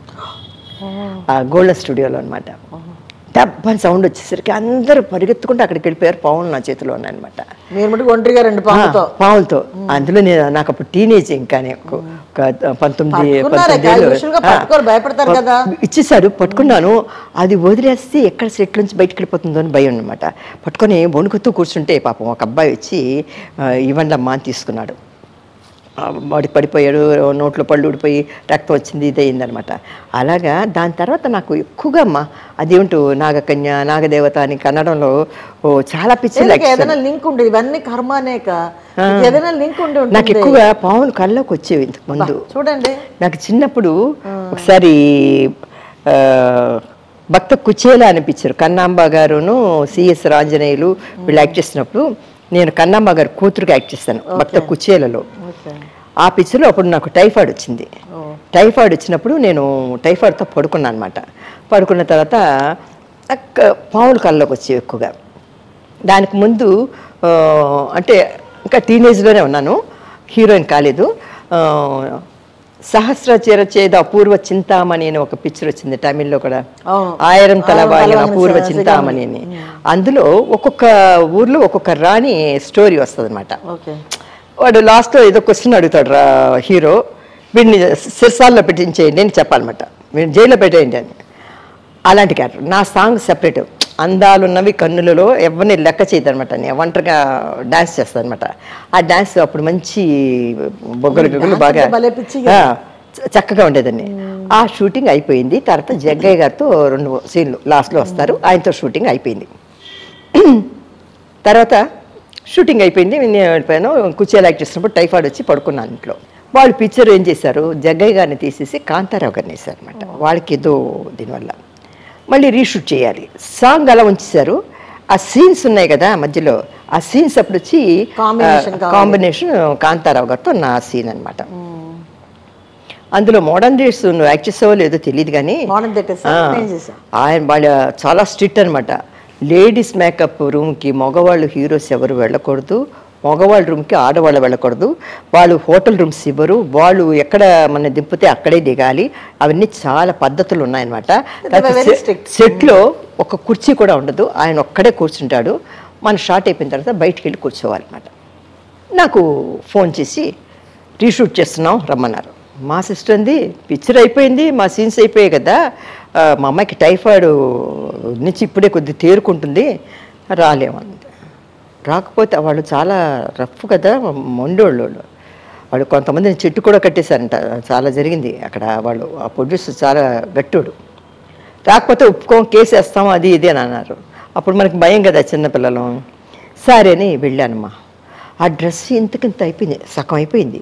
ఆ గోల్డ్ స్టూడియోలో అనమాట డబ్బని సౌండ్ వచ్చేసరికి అందరూ పరిగెత్తుకుంటూ అక్కడికి వెళ్ళిపోయారు పావులు నా చేతిలో ఉన్నాయన్నమాట మీరు మటుకు ఒంటరిగా రెండు పాముతో ఆ, పావులతో అందులో నేను నాకు అప్పుడు టీనేజ్ ఇంకానే ఒక ఒక పంతొమ్మిది పట్టుకున్నారా? పంతొమ్మిది ఏళ్ళు. usual గా ఆ, పట్టుకోరు, భయపడతారు కదా. ఇచ్చేసాడు పట్టుకున్నాను అది వదిలేస్తే ఎక్కడ సెట్ నుంచి బయటకు వెళ్ళిపోతుందో అని భయం అనమాట పట్టుకొని వణుకుతూ కూర్చుంటే పాపం ఒక అబ్బాయి వచ్చి ఆ, ఇవ్వండి అమ్మా అని తీసుకున్నాడు ఆ, వాడి పడిపోయాడు నోట్లో పళ్ళు ఊడిపోయి రక్తం వచ్చింది ఇది అయిందనమాట అలాగా దాని తర్వాత నాకు ఎక్కువగా అమ్మా అదేమిటో నాగకన్య నాగదేవత అని కన్నడంలో ఓ చాలా పిక్చర్లు ఎందుకు ఏదైనా లింక్ ఉండేది ఇవన్నీ కర్మానేక మీకు ఏదైనా లింక్ ఉండి నాకు ఉంటుంది ఎక్కువగా పాములు కళ్ళలోకి వచ్చేవి ఇంతకు ముందు చూడండి నాకు చిన్నప్పుడు ఒకసారి ఆ, భక్త కుచేలా అనిపించారు కన్నాంబ గారును సిఎస్ రాంజనేయులు వీళ్ళు యాక్ట్ చేసినప్పుడు నేను కన్నాంబ గారు కూతురుగా యాక్ట్ చేస్తాను భక్త కుచేలలో ఓకే ఆ పిక్చర్లో అప్పుడు నాకు టైఫాయిడ్ వచ్చింది టైఫాయిడ్ వచ్చినప్పుడు నేను టైఫాయిడ్తో పడుకున్నాను అనమాట పడుకున్న తర్వాత అక్క పాములు కళ్ళలోకి వచ్చేవి ఎక్కువగా దానికి ముందు ఆ, అంటే ఇంకా టీనేజ్లోనే ఉన్నాను హీరోయిన్ కాలేదు ఆ, సహస్ర చేద అపూర్వ చింతామణి అని ఒక పిక్చర్ వచ్చింది తమిళ్లో కూడా అవును. ఆయిరం తలవాగిన తలవాగిన అపూర్వ స- చింతామణి అని అందులో ఒక్కొక్క ఊర్లో ఒక్కొక్క రాణి స్టోరీ వస్తుంది అనమాట ఓకే వాడు లాస్ట్లో ఏదో క్వశ్చన్ అడుగుతాడు రా హీరో వీడిని సిరసాల్లో పెట్టించేయండి అని చెప్పాలన్నమాట మీరు జైల్లో పెట్టేయండి అని అలాంటి క్యారెక్టర్ నా సాంగ్ సెపరేట్ అందాలున్నవి కన్నులలో ఎవరిని లెక్క చేయదనమాట నేను ఒంటరిగా డాన్స్ చేస్తాను అనమాట ఆ డాన్స్ అప్పుడు మంచి బొగ్గలు గిగ్గలు dance బాగా అంటే భలే పిచ్చిగా. ఆ, చ- చక్కగా ఉండేదండి ఆ షూటింగ్ అయిపోయింది తర్వాత జగ్గయ్య గారితో రెండు సీన్లు లాస్ట్లో వస్తారు ఆయనతో షూటింగ్ అయిపోయింది తర్వాత షూటింగ్ అయిపోయింది నేను వెళ్ళిపోయాను కుర్చీలు యాక్ట్ చేసినప్పుడు టైఫాయిడ్ వచ్చి పడుకున్నాను ఇంట్లో వాళ్ళు పిక్చర్ ఏం చేశారు జగ్గయ్య గారిని తీసేసి కాంతారావు గారిని వేశారు అనమాట వాళ్ళకి ఏదో దీనివల్ల మళ్ళీ రీషూట్ చేయాలి సాంగ్ అలా ఉంచేశారు ఆ సీన్స్ ఉన్నాయి కదా మధ్యలో ఆ సీన్స్ అప్పుడు వచ్చి Combination కావాలి. కాంబినేషన్ కాంతారావు గారితో నా సీన్ అన్నమాట అందులో మోడర్న్ డేట్స్ నువ్వు యాక్ట్ చేసావో లేదో తెలియదు కానీ Modern Dates ఆ, నేను చేశా. ఆయన వాళ్ళ చాలా స్ట్రిక్ట్ అనమాట లేడీస్ మేకప్ రూమ్కి మగవాళ్ళు హీరోస్ ఎవరు వెళ్ళకూడదు మగవాళ్ళ రూమ్కి ఆడవాళ్ళు వెళ్ళకూడదు వాళ్ళు హోటల్ రూమ్స్ ఇవ్వరు వాళ్ళు ఎక్కడ మన దింపితే అక్కడే దిగాలి అవన్నీ చాలా పద్ధతులు ఉన్నాయన్నమాట very strict. సెట్లో ఒక కుర్చీ కూడా ఉండదు ఆయన ఒక్కడే కూర్చుంటాడు మన షార్ట్ అయిపోయిన తర్వాత బయటికి వెళ్ళి కూర్చోవాలన్నమాట నాకు ఫోన్ చేసి రీషూట్ చేస్తున్నాం రమ్మన్నారు మా సిస్టర్ అంది పిక్చర్ అయిపోయింది మా సీన్స్ అయిపోయాయి కదా ఆ, మా అమ్మాయికి టైఫాయిడ్ నుంచి ఇప్పుడే కొద్ది తేరుకుంటుంది రాలేమంది రాకపోతే వాళ్ళు చాలా రఫ్ కదా మొండోళ్ళు వాళ్ళు. వాళ్ళు కొంతమందిని చెట్టు కూడా కట్టేశారంట చాలా జరిగింది అక్కడ వాళ్ళు ఆ ప్రొడ్యూసర్ చాలా గట్టోడు రాకపోతే ఒప్పుకోం కేసు వేస్తాం అది ఇది అని అన్నారు అప్పుడు మనకి భయం కదా చిన్నపిల్లలు సరే అని వెళ్ళానమ్మా ఆ డ్రెస్ ఇంతకింత అయిపోయింది సగం అయిపోయింది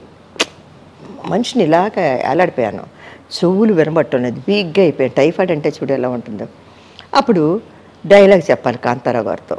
మనిషిని ఇలాగ ఏలాడిపోయాను చెవులు వినబట్టున్నది బిగ్గా అయిపోయాయి టైఫాయిడ్ అంటే చూడు ఎలా ఉంటుందో అప్పుడు డైలాగ్ చెప్పాలి కాంతారావు గారితో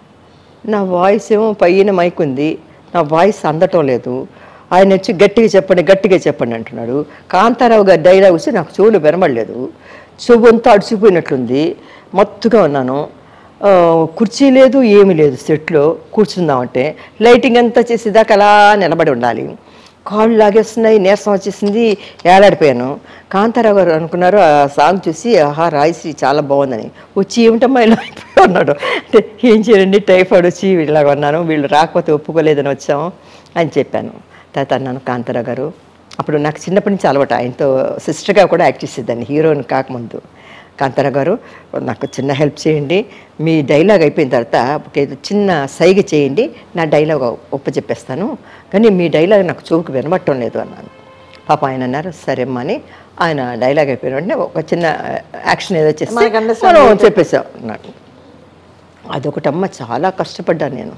నా వాయిస్ ఏమో పైన మైక్ ఉంది నా వాయిస్ అందటం లేదు ఆయన వచ్చి గట్టిగా చెప్పండి గట్టిగా చెప్పండి అంటున్నాడు కాంతారావు గారి డైలాగ్ వచ్చి నాకు చెవులు వినబడలేదు చెవు అంతా అడిచిపోయినట్లుంది మత్తుగా ఉన్నాను ఆ, కుర్చీ లేదు ఏమీ లేదు సెట్లో కూర్చుందామంటే లైటింగ్ అంతా చేసేదాకా అలా నిలబడి ఉండాలి కాళ్ళు లాగేస్తున్నాయి నీరసం వచ్చేసింది ఏలాడిపోయాను కాంతారావు గారు అనుకున్నారు ఆ సాంగ్ చూసి ఆహా రాయిసి చాలా బాగుందని వచ్చి ఏమిటమ్మా ఇలా అయిపోయి ఉన్నాడు అంటే ఏం చేయండి టైఫాయిడ్ వచ్చి ఇలాగ ఉన్నాను వీళ్ళు రాకపోతే ఒప్పుకోలేదని వచ్చాము అని చెప్పాను తర్వాత అన్నాను కాంతారావు గారు అప్పుడు నాకు చిన్నప్పటి నుంచి అలవాటు ఆయనతో సిస్టర్గా కూడా యాక్ట్ చేసేదాన్ని హీరోయిన్ కాకముందు కాంతారావు గారు నాకు చిన్న హెల్ప్ చేయండి మీ డైలాగ్ అయిపోయిన తర్వాత ఒక ఏదో చిన్న సైగ చేయండి నా డైలాగ్ ఒప్పచెప్పేస్తాను కానీ మీ డైలాగ్ నాకు చూపుకు వినబట్టం లేదు అన్నాను పాప ఆయన అన్నారు సరేమ్మా అని ఆయన డైలాగ్ అయిపోయిన వెంటనే ఒక చిన్న యాక్షన్ ఏదో చేసి మనకు understand మనం చెప్పేసాం నాకు అదొకటమ్మ చాలా కష్టపడ్డాను నేను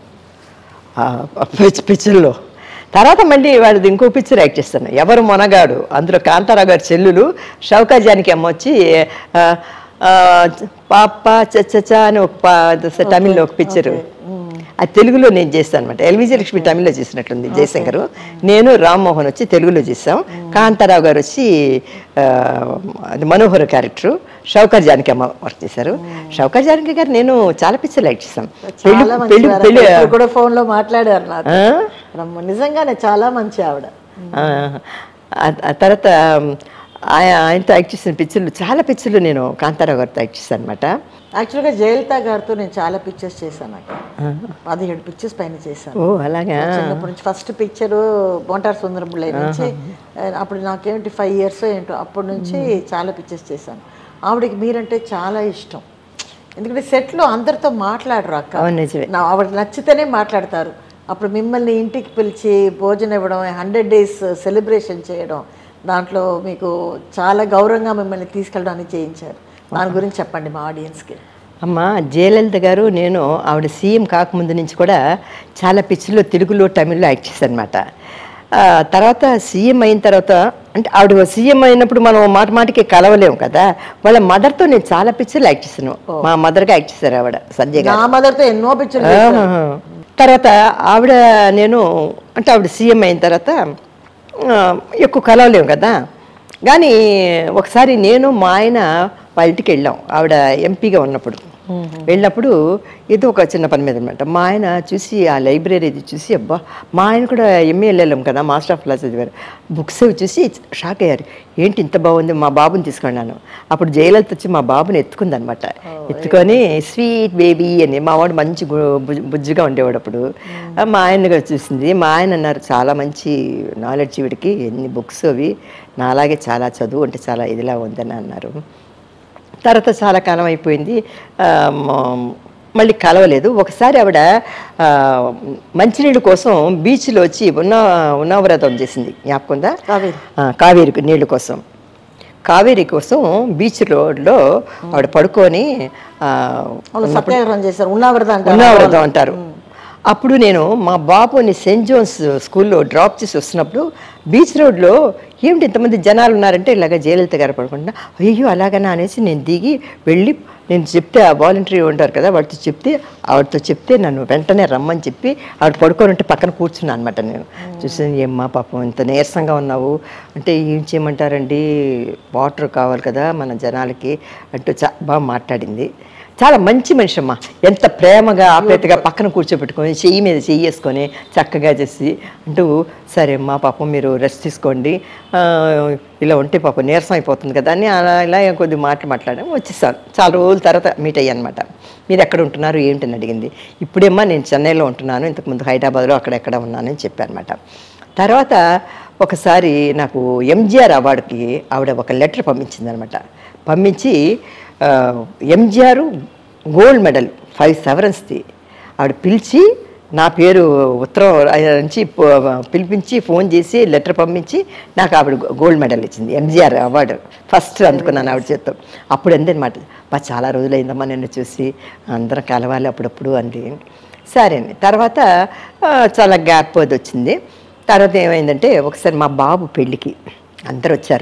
ఆ పిచ్ పిక్చర్లో తర్వాత మళ్ళీ వాడిది ఇంకో పిక్చర్ యాక్ట్ చేస్తాను ఎవరు మొనగాడు అందులో కాంతారావు గారి చెల్లులు షౌకా జానికి అమ్మ వచ్చి ఆ, ఆ, పాప చచ్చ అని ఒక పా- తమిళ్లో ఒక పిక్చర్ అది తెలుగులో నేను చేస్తాను అనమాట ఎల్విజి లక్ష్మి తమిళ్లో చేసినట్లుంది జయశంకర్ నేను రామ్మోహన్ వచ్చి తెలుగులో చేసాం కాంతారావు గారు వచ్చి ఆ, అది మనోహర్ క్యారెక్టర్ షౌకర్ జానకి అమ్మ వర్క్ చేశారు షౌకర్ జానకి గారు నేను చాలా పిక్చర్లు యాక్ట్ చేశాం పెళ్లి చాలా మంచి పెళ్లి పెళ్లి ఇప్పుడు కూడా ఫోన్ లో మాట్లాడారు నాతో ఆ? రమ్మ నిజంగానే చాలా మంచి ఆవిడ ఆ, ఆ- ఆ తర్వాత ఆయన ఆయనతో యాక్ట్ చేసిన పిక్చర్లు చాలా పిక్చర్లు నేను కాంతారావు గారితో యాక్ట్ చేశాను అనమాట యాక్చువల్గా జయలలిత గారితో నేను చాలా పిక్చర్స్ చేశాను అక్కడ పదిహేడు పిక్చర్స్ పైన చేశాను ఓ అలాగా చిన్నప్పటి నుంచి ఫస్ట్ పిక్చర్ బొంటార్ సుందరపుల్లయ్య నుంచి ఆ, అప్పుడు నాకేంటి ఫైవ్ ఇయర్స్ ఏంటో అప్పటి నుంచి చాలా పిక్చర్స్ చేశాను ఆవిడకి మీరంటే చాలా ఇష్టం ఎందుకంటే సెట్లో అందరితో మాట్లాడరు అక్క అవును, నిజమే. నా ఆవిడ నచ్చితేనే మాట్లాడతారు అప్పుడు మిమ్మల్ని ఇంటికి పిలిచి భోజనం ఇవ్వడం హండ్రెడ్ డేస్ సెలబ్రేషన్ చేయడం దాంట్లో మీకు చాలా గౌరవంగా మిమ్మల్ని తీసుకెళ్ళడానికి చేయించారు దాని గురించి చెప్పండి మా ఆడియన్స్కి అమ్మ జయలలిత గారు నేను ఆవిడ సీఎం కాకముందు నుంచి కూడా చాలా పిక్చర్లో తెలుగులో తమిళ్లో యాక్ట్ చేశాను అనమాట తర్వాత సీఎం అయిన తర్వాత అంటే ఆవిడ సీఎం అయినప్పుడు మనం మాట మాటకి కలవలేము కదా వాళ్ళ మదర్తో నేను చాలా పిక్చర్లు యాక్ట్ చేశాను మా మదర్గా యాక్ట్ చేశారు ఆవిడ సంజయ్ గారు నా మదర్తో ఎన్నో పిక్చర్లు ఆహా. తర్వాత ఆవిడ నేను అంటే ఆవిడ సీఎం అయిన తర్వాత ఆ, ఎక్కువ కలవలేము కదా కానీ ఒకసారి నేను మా ఆయన వాళ్ళ ఇంటికి వెళ్ళాం ఆవిడ ఎంపీగా ఉన్నప్పుడు వెళ్ళినప్పుడు ఏదో ఒక చిన్న పని మీద అనమాట మా ఆయన చూసి ఆ లైబ్రరీ చూసి అబ్బా మా ఆయన కూడా ఎంఏ వెళ్ళాం కదా మాస్టర్ ఆఫ్ లా చదివారు బుక్స్ అవి చూసి షాక్ అయ్యారు ఏంటి ఇంత బాగుంది మా బాబుని తీసుకున్నాను అప్పుడు జయలలిత వచ్చి మా బాబుని ఎత్తుకుందనమాట ఎత్తుకొని స్వీట్ బేబీ అని మా వాడు మంచి గు- బుజ్జి- బుజ్జిగా ఉండేవాడు అప్పుడు ఆ, మా ఆయన చూసింది మా ఆయన అన్నారు చాలా మంచి నాలెడ్జ్ వీడికి ఎన్ని బుక్స్ అవి నాలాగే చాలా చదువు అంటే చాలా ఇదిలా ఉందని అన్నారు తర్వాత చాలా కాలం అయిపోయింది ఆ, మ- మళ్ళీ కలవలేదు ఒకసారి ఆవిడ ఆ, మంచినీళ్ళ కోసం బీచ్లో వచ్చి ఉన్న ఉన్నవ్రతం చేసింది జ్ఞాపకం ఉందా కావేరి. ఆ, కావేరి నీళ్ళ కోసం కావేరి కోసం బీచ్ రోడ్లో ఆవిడ పడుకొని ఆ, వాళ్ళు సత్యాగ్రహం చేశారు ఉన్నావ్రతం అంటారు ఉన్నవ్రతం అంటారు అప్పుడు నేను మా బాబుని సెయింట్ జోన్స్ స్కూల్లో డ్రాప్ చేసి వస్తున్నప్పుడు బీచ్ రోడ్లో ఏమిటి ఇంతమంది జనాలు ఉన్నారంటే ఇలాగ జయలలిత గారు పడుకుంటున్నా అయ్యో అలాగనా అనేసి నేను దిగి వెళ్ళి నేను చెప్తే ఆ వాలంటరీ ఉంటారు కదా వాడితో చెప్తే ఆవిడతో చెప్తే నన్ను వెంటనే రమ్మని చెప్పి ఆవిడ పడుకొని ఉంటే పక్కన కూర్చున్నాను అనమాట నేను చూసి ఏమ్మా పాపం ఇంత నీరసంగా ఉన్నావు అంటే ఏం చేయమంటారండి వాటర్ కావాలి కదా మన జనాలకి అంటూ చా బాగా మాట్లాడింది చాలా మంచి మనిషి అమ్మ ఎంత ప్రేమగా ఆప్యాయతగా పక్కన కూర్చోబెట్టుకొని చెయ్యి మీద చెయ్యి వేసుకొని చక్కగా చేసి అంటూ సరే అమ్మా పాపం మీరు రెస్ట్ తీసుకోండి ఆ, ఇలా ఉంటే పాపం నీరసం అయిపోతుంది కదా అని అలా ఇలా కొద్ది మాటలు మాట్లాడాము వచ్చేసాను చాలా రోజుల తర్వాత మీట్ అయ్యాను అనమాట మీరు ఎక్కడ ఉంటున్నారు ఏంటని అడిగింది ఇప్పుడేమ్మా నేను చెన్నైలో ఉంటున్నాను ఇంతకుముందు హైదరాబాద్లో అక్కడెక్కడ ఉన్నానని చెప్పాను అనమాట తర్వాత ఒకసారి నాకు ఎంజిఆర్ అవార్డుకి ఆవిడ ఒక లెటర్ పంపించింది అనమాట పంపించి ఎంజిఆర్ గోల్డ్ మెడల్ ఫైవ్ సెవెరన్స్ది ఆవిడ పిలిచి నా పేరు ఉత్తరం ఆయన నుంచి పో- పిలిపించి ఫోన్ చేసి లెటర్ పంపించి నాకు ఆవిడ గోల్డ్ మెడల్ ఇచ్చింది ఎంజిఆర్ అవార్డు ఫస్ట్ అందుకున్నాను ఆవిడ చేత్తో అప్పుడు అంది అనమాట బా చాలా రోజులైందమ్మా నిన్ను చూసి అందరం కలవాలి అప్పుడప్పుడు అంది సరే అండి తర్వాత ఆ, చాలా గ్యాప్ అది వచ్చింది తర్వాత ఏమైందంటే ఒకసారి మా బాబు పెళ్ళికి అందరు వచ్చారు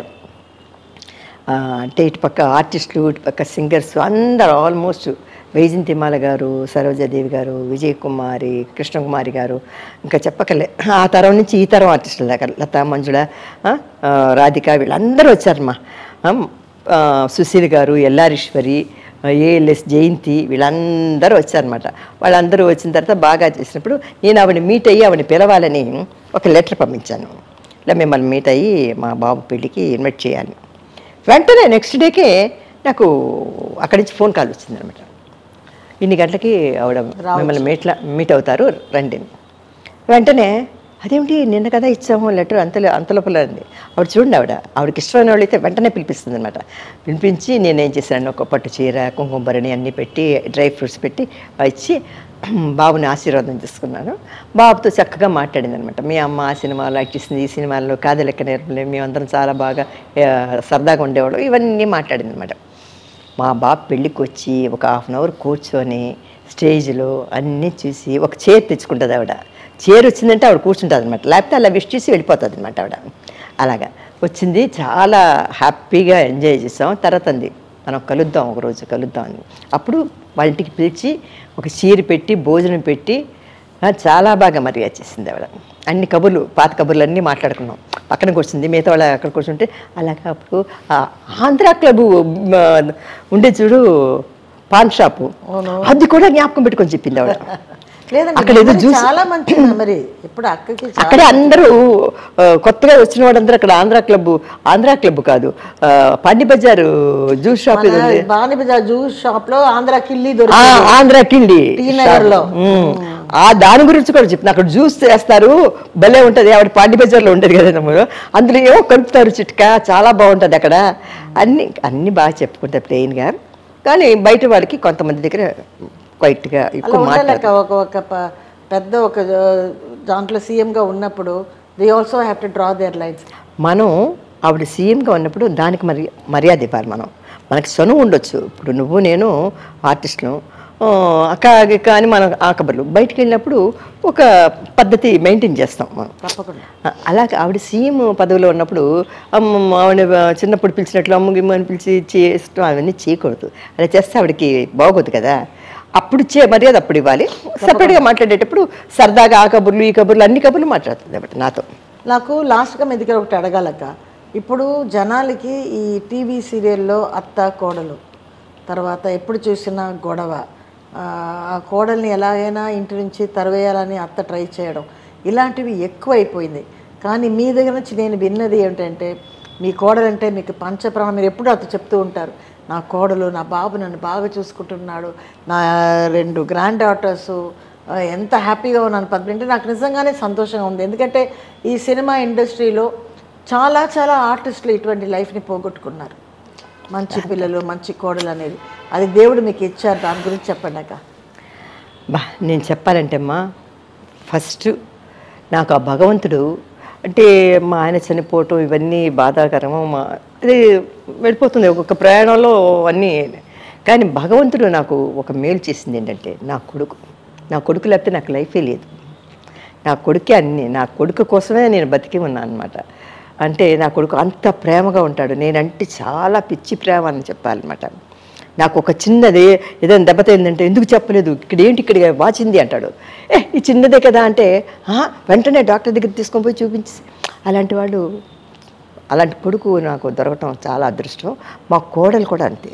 ఆ, అంటే ఇటు పక్క ఆర్టిస్టులు ఇటు పక్క సింగర్స్ అందరు ఆల్మోస్ట్ వైజంతిమాల గారు సరోజాదేవి గారు విజయ్ కుమారి కృష్ణకుమారి గారు ఇంకా చెప్పకలే ఆ తరం నుంచి ఈ తరం ఆర్టిస్టుల దాకా లతా మంజుళ ఆ, ఆ, రాధిక వీళ్ళందరూ వచ్చారమ్మా ఆ, ఆ, సుశీల్ గారు ఎల్లారీశ్వరి ఏఎల్ఎస్ జయంతి వీళ్ళందరూ వచ్చారనమాట వాళ్ళందరూ వచ్చిన తర్వాత బాగా చేసినప్పుడు నేను ఆవిడ మీట్ అయ్యి ఆవిడ పిలవాలని ఒక లెటర్ పంపించాను ఇలా మిమ్మల్ని మీట్ అయ్యి మా బాబు పెళ్ళికి ఇన్వైట్ చేయాలి వెంటనే నెక్స్ట్ డేకే నాకు అక్కడి నుంచి ఫోన్ కాల్ వచ్చింది అనమాట ఇన్ని గంటలకి ఆవిడ మిమ్మల్ని మీట్లా మీట్ అవుతారు రండి అని. వెంటనే అదేమిటి నిన్న కదా ఇచ్చాము లెటర్ అంత అంత లోపల అంది ఆవిడ చూడండి ఆవిడ ఆవిడకి ఇష్టమైన వాళ్ళు అయితే వెంటనే పిలిపిస్తుంది అనమాట పిలిపించి నేనేం చేశాను ఒక పట్టు చీర కుంకుమ భరణి అన్నీ పెట్టి డ్రై ఫ్రూట్స్ పెట్టి ఇచ్చి బాబుని ఆశీర్వాదం తీసుకున్నాను బాబుతో చక్కగా మాట్లాడింది అనమాట మీ అమ్మ ఆ సినిమాలో యాక్ట్ చేసింది ఈ సినిమాల్లో కాదలెక్క నేర్పలే మేమందరం చాలా బాగా ఆ, సరదాగా ఉండేవాళ్ళం ఇవన్నీ మాట్లాడింది అనమాట మా బాబు పెళ్ళికి వచ్చి ఒక హాఫ్ అన్ అవర్ కూర్చొని స్టేజ్లో అన్నీ చూసి ఒక చైర్ తెచ్చుకుంటుంది ఆవిడ చైర్ వచ్చిందంటే ఆవిడ కూర్చుంటుంది అనమాట లేకపోతే అలా విష్ చేసి వెళ్ళిపోతుంది అనమాట ఆవిడ అలాగా వచ్చింది చాలా హ్యాపీగా ఎంజాయ్ చేసాం తర్వాత అంది మనం కలుద్దాం ఒకరోజు కలుద్దాం అని అప్పుడు వాళ్ళ ఇంటికి పిలిచి ఒక చీర పెట్టి భోజనం పెట్టి ఆ, చాలా బాగా మర్యాద చేసింది ఆవిడ అన్ని కబుర్లు పాత కబుర్లు అన్నీ మాట్లాడుకున్నాం పక్కన కూర్చుంది మిగతా వాళ్ళు అక్కడ కూర్చుంటే అలాగా అప్పుడు ఆ ఆంధ్ర క్లబ్ ఉండే చూడు పాన్ షాపు అది కూడా జ్ఞాపకం పెట్టుకొని చెప్పింది ఆవిడ లేదండి అక్కడ ఏదో memory జ్యూస్ చాలా మంచి మెమరీ ఇప్పుడు అక్కకి చాలా- అక్కడే అందరూ ఆ, కొత్తగా వచ్చిన వాళ్ళందరూ అక్కడ ఆంధ్ర క్లబ్ ఆంధ్ర క్లబ్ కాదు ఆ, పాండి బజారు జ్యూస్ షాప్ ఏదో ఉంది. మన బాని బజార్ జ్యూస్ షాప్ లో ఆంధ్ర కిల్లి ఆ, దొరికింది ఆంధ్ర కిండి టీ నగర్లో. ఉమ్. ఆ దాని గురించి కూడా చెప్తున్నా అక్కడ జ్యూస్ చేస్తారు భలే ఉంటది ఆవిడ పాండి బజార్లో ఉండేది కదా తమ్ముడు అందులో ఏమో కలుపుతారు చిట్కా చాలా బాగుంటది అక్కడ అన్ని అన్ని బాగా చెప్పుకుంటారు ప్లెయిన్గా కానీ బయట వాళ్ళకి కొంతమంది దగ్గర క్వైట్గా అలా ఎక్కువ మాట్లాడతారు ఉండలేక ఒక ఒక ప- పెద్ద ఒక ఆ, దాంట్లో సీఎం గా ఉన్నప్పుడు they also have to draw their lines మనం ఆవిడ సీఎంగా ఉన్నప్పుడు దానికి మరి మర్యాద ఇవ్వాలి మనం మనకి చనువు ఉండొచ్చు ఇప్పుడు నువ్వు నేను ఆర్టిస్టులు అక్క ఇక్క అని మనం ఆకబర్లు బయటికి వెళ్ళినప్పుడు ఒక పద్ధతి మెయింటైన్ చేస్తాం మనం తప్పకుండా ఆ, అలాగే ఆవిడ సీఎం పదవిలో ఉన్నప్పుడు అమ్మ ఆవిడ చిన్నప్పుడు పిలిచినట్లు అమ్మ గిమ్మ అని పిలిచి చేస్తూ అవన్నీ చేయకూడదు అలా చేస్తే ఆవిడకి బాగోదు కదా అప్పుడు ఇచ్చే మర్యాద అప్పుడు ఇవ్వాలి సపరేట్గా మాట్లాడేటప్పుడు సరదాగా ఆ కబుర్లు ఈ కబుర్లు అన్ని కబుర్లు మాట్లాడుతుంది ఆవిడ నాతో నాకు లాస్ట్గా మీ దగ్గర ఒకటి అడగాలక్క ఇప్పుడు జనాలకి ఈ టీవీ సీరియల్లో అత్త కోడలు తర్వాత ఎప్పుడు చూసినా గొడవ ఆ, ఆ కోడల్ని ఎలాగైనా ఇంటి నుంచి తరివేయాలని అత్త ట్రై చేయడం ఇలాంటివి ఎక్కువైపోయింది కానీ మీ దగ్గర నుంచి నేను విన్నది ఏమిటంటే మీ కోడలంటే మీకు పంచప్రాణం మీరు ఎప్పుడు అతను చెప్తూ ఉంటారు నా కోడలు నా బాబు నన్ను బాగా చూసుకుంటున్నాడు నా రెండు గ్రాండ్ డాటర్సు ఆ, ఎంత హ్యాపీగా ఉన్నాను పద్మ అంటే నాకు నిజంగానే సంతోషంగా ఉంది ఎందుకంటే ఈ సినిమా ఇండస్ట్రీలో చాలా చాలా ఆర్టిస్టులు ఇటువంటి లైఫ్ని పోగొట్టుకున్నారు మంచి పిల్లలు మంచి కోడలు అనేది అది దేవుడు మీకు ఇచ్చారు దాని గురించి చెప్పండి అక్క బా నేను చెప్పాలంటే అమ్మా ఫస్ట్ నాకు ఆ భగవంతుడు అంటే మా ఆయన చనిపోవటం ఇవన్నీ బాధాకరము మా అది వెళ్ళిపోతుంది ఒక్కొక్క ప్రయాణంలో అన్నీ కానీ భగవంతుడు నాకు ఒక మేలు చేసింది ఏంటంటే నా కొడుకు నా కొడుకు లేకపోతే నాకు లైఫే లేదు నా కొడుకే అన్ని నా కొడుకు కోసమే నేను బతికి ఉన్నాను అనమాట అంటే నా కొడుకు అంత ప్రేమగా ఉంటాడు నేనంటే చాలా పిచ్చి ప్రేమ అని చెప్పాలన్నమాట నాకు ఒక చిన్నది ఏదైనా దెబ్బతైందంటే ఎందుకు చెప్పలేదు ఇక్కడ ఏంటి ఇక్కడ వాచింది అంటాడు ఏ ఈ చిన్నదే కదా అంటే "ఆ, వెంటనే డాక్టర్ దగ్గర తీసుకొని పోయి చూపించి అలాంటి వాళ్ళు అలాంటి కొడుకు నాకు దొరకటం చాలా అదృష్టం మా కోడలు కూడా అంతే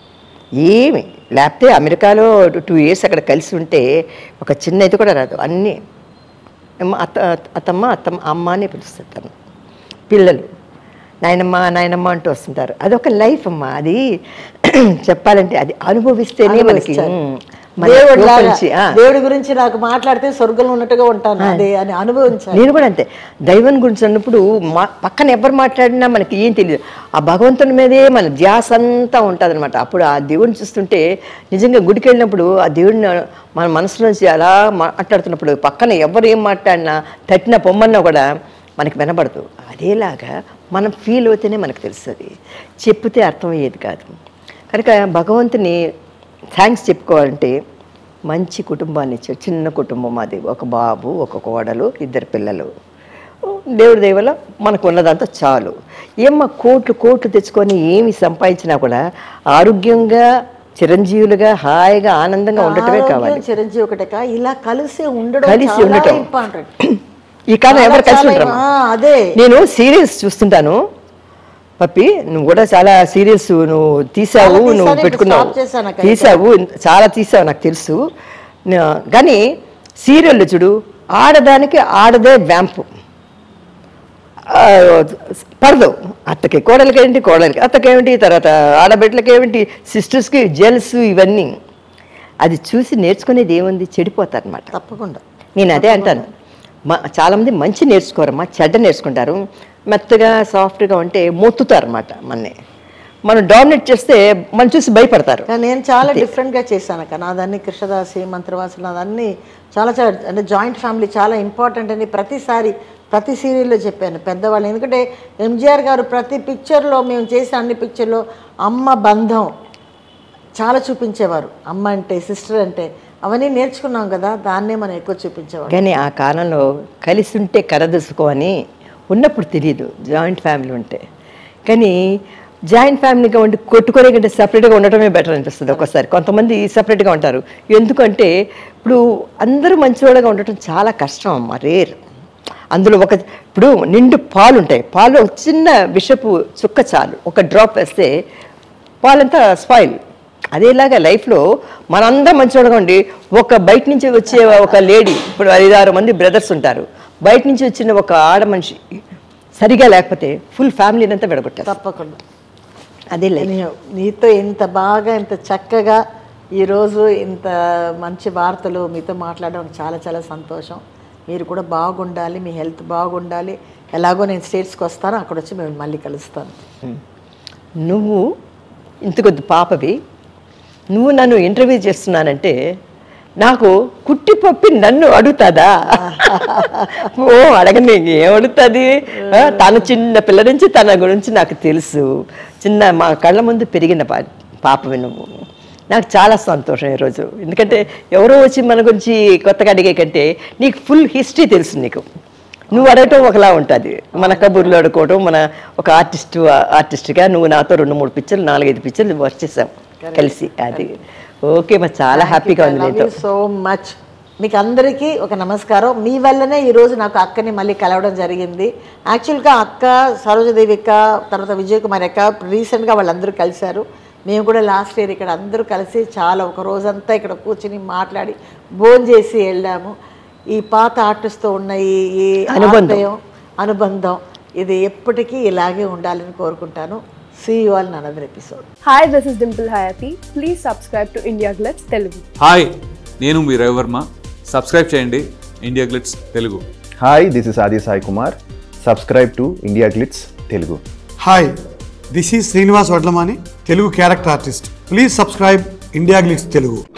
ఏమి లేకపోతే అమెరికాలో టూ ఇయర్స్ అక్కడ కలిసి ఉంటే ఒక చిన్న ఇది కూడా రాదు అన్నీ అమ్మ అత్త అత్తమ్మ అత్తమ్మ అమ్మ అనే పిలుస్తారు తను పిల్లలు నాయనమ్మ నాయనమ్మ అంటూ వస్తుంటారు అదొక లైఫ్ అమ్మ అది చెప్పాలంటే అది అనుభవిస్తేనే మనకి ఉమ్, మన దేవుడి లోపల లాగా నుంచి, ఆ. దేవుడి గురించి నాకు మాట్లాడితే స్వర్గంలో ఉన్నట్టుగా ఉంటాను అదే అని అనుభవించాను నేను కూడా అంతే దైవం గురించి అన్నప్పుడు మా పక్కన ఎవరు మాట్లాడినా మనకి ఏం తెలియదు ఆ భగవంతుని మీదే మన ధ్యాస అంతా ఉంటుంది అనమాట అప్పుడు ఆ దేవుడిని చూస్తుంటే నిజంగా గుడికి వెళ్ళినప్పుడు ఆ దేవుడిని మన మనసులోంచి అలా మాట్లాడుతున్నప్పుడు పక్కన ఎవరు ఏం మాట్లాడినా తట్టిన పొమ్మన్నా కూడా మనకి వినపడదు అదేలాగా మనం ఫీల్ అవుతేనే మనకు తెలుస్తుంది చెప్తే అర్థమయ్యేది కాదు కనుక భగవంతుని థ్యాంక్స్ చెప్పుకోవాలంటే మంచి కుటుంబాన్ని ఇచ్చాడు చిన్న కుటుంబం అది ఒక బాబు ఒక కోడలు ఇద్దరు పిల్లలు దేవుడి దయవల్ల మనకు ఉన్నదంతా చాలు ఏమ్మా కోట్లు కోట్లు తెచ్చుకొని ఏమి సంపాదించినా కూడా ఆరోగ్యంగా చిరంజీవులుగా హాయిగా ఆనందంగా ఉండటమే కావాలి ఆరోగ్యం చిరంజీవి ఒకటే ఇలా కలిసి ఉండడం కలిసి చాలా ఉండటం. ఇంపార్టెంట్ ఈ కాలం చాలా ఎవరు కలిసి చాలా ఉంటారమ్మా ఆ, అదే నేను సీరియల్స్ చూస్తుంటాను పప్పి నువ్వు కూడా చాలా సీరియల్స్ నువ్వు తీసావు చాలా తీశాను, నువ్వు ఇప్పుడు పెట్టుకున్నావు stop చేశాను అక్క. తీసావు చాలా తీసావు నాకు తెలుసు నా- కానీ సీరియల్ చూడు ఆడదానికి ఆడదే వ్యాంపు ఆ, పడదు అత్తకి కోడలికి ఏంటి కోడలికి అత్తకేమిటి తర్వాత ఆడబిడ్డలకి ఏమిటి సిస్టర్స్కి జెల్స్ ఇవన్నీ అది చూసి నేర్చుకునేది ఏముంది చెడిపోతారు అనమాట తప్పకుండా నేను అదే అంటాను మా చాలామంది మంచి నేర్చుకోరమ్మా చెడ్డ నేర్చుకుంటారు మెత్తగా సాఫ్ట్గా ఉంటే మొత్తుతారు అనమాట మన్ని మనం డామినేట్ చేస్తే మనం చూసి భయపడతారు కానీ నేను చాలా డిఫరెంట్గా చేశాను అక్క నాదన్ని కృష్ణదాసి మంత్రవాసులు నాదన్ని చాలా చాలా అంటే జాయింట్ ఫ్యామిలీ చాలా ఇంపార్టెంట్ అని ప్రతిసారి ప్రతి సీరియల్లో చెప్పాను పెద్దవాళ్ళు ఎందుకంటే ఎంజిఆర్ గారు ప్రతి పిక్చర్లో మేము చేసే అన్ని పిక్చర్లో అమ్మ బంధం చాలా చూపించేవారు అమ్మ అంటే సిస్టర్ అంటే అవన్నీ నేర్చుకున్నాం కదా దాన్నే మనం ఎక్కువ చూపించేవారు కానీ ఆ కాలంలో కలిసి ఉంటే కరదసుకో అని ఉన్నప్పుడు తెలియదు జాయింట్ ఫ్యామిలీ ఉంటే కానీ జాయింట్ ఫ్యామిలీగా ఉండి కొట్టుకునే కంటే సపరేట్గా ఉండటమే బెటర్ అనిపిస్తుంది ఒక్కోసారి కొంతమంది సపరేట్గా ఉంటారు ఎందుకంటే ఇప్పుడు అందరూ మంచివాళ్ళగా ఉండటం చాలా కష్టం అమ్మ రేర్ అందులో ఒక ఇప్పుడు నిండు పాలు ఉంటాయి పాలు ఒక చిన్న విషపు చుక్క చాలు ఒక డ్రాప్ వేస్తే పాలంతా స్పాయిల్ అదేలాగా లైఫ్లో మనందరం మంచివాడుగా ఉండి ఒక బయట నుంచి వచ్చే ఒక లేడీ ఇప్పుడు ఐదారు మంది బ్రదర్స్ ఉంటారు బయట నుంచి వచ్చిన ఒక ఆడ మనిషి సరిగా లేకపోతే ఫుల్ ఫ్యామిలీని అంతా విడగొట్టారు తప్పకుండా అదే లైఫ్ నీ- నీతో ఇంత బాగా ఇంత చక్కగా ఈరోజు ఇంత మంచి వార్తలు మీతో మాట్లాడడం చాలా చాలా సంతోషం మీరు కూడా బాగుండాలి మీ హెల్త్ బాగుండాలి ఎలాగో నేను స్టేట్స్కి వస్తాను అక్కడ వచ్చి మేము మళ్ళీ కలుస్తాను నువ్వు ఇంత కొద్ది పాపవి నువ్వు నన్ను ఇంటర్వ్యూ చేస్తున్నానంటే నాకు కుట్టి పప్పి నన్ను అడుగుతుందా ఓ అడగని ఏం అడుగుతుంది ఆ, తను చిన్న పిల్ల నుంచి తన గురించి నాకు తెలుసు చిన్న మా కళ్ళ ముందు పెరిగిన పా పాపవి నువ్వు నాకు చాలా సంతోషం ఈరోజు ఎందుకంటే ఎవరో వచ్చి మన గురించి కొత్తగా అడిగే కంటే నీకు ఫుల్ హిస్టరీ తెలుసు నీకు నువ్వు అడగటం ఒకలా ఉంటుంది మన కబుర్లు అడుకోవటం మన ఒక ఆర్టిస్ట్ ఆర్టిస్ట్గా నువ్వు నాతో రెండు మూడు పిక్చర్లు నాలుగైదు పిక్చర్లు వర్క్ చేసాం కలిసి అది ఓకే మా చాలా హ్యాపీగా ఉంది నీతో సో మచ్ మీకు అందరికీ ఒక నమస్కారం మీ వల్లనే ఈరోజు నాకు అక్కని మళ్ళీ కలవడం జరిగింది యాక్చువల్గా అక్క సరోజదేవి అక్క తర్వాత విజయ్ కుమార్ అక్క రీసెంట్గా వాళ్ళందరూ కలిశారు మేము కూడా లాస్ట్ ఇయర్ ఇక్కడ అందరూ కలిసి చాలా ఒక రోజంతా ఇక్కడ కూర్చుని మాట్లాడి భోజనం చేసి వెళ్ళాము ఈ పాత ఆర్టిస్ట్తో ఉన్న ఈ ఈ అనుబంధం. ఆప్యాయం, అనుబంధం ఇది ఎప్పటికీ ఇలాగే ఉండాలని కోరుకుంటాను see you all in other episode Hi, this is Dimple Hayati. Please subscribe to India Glitz Telugu. Hi నేను మీ రవివర్మ సబ్స్క్రైబ్ చేయండి India Glitz Telugu hi this is Aadi Sai Kumar subscribe to India Glitz Telugu hi this is Srinivas Vadlamani Telugu character artist please subscribe India Glitz Telugu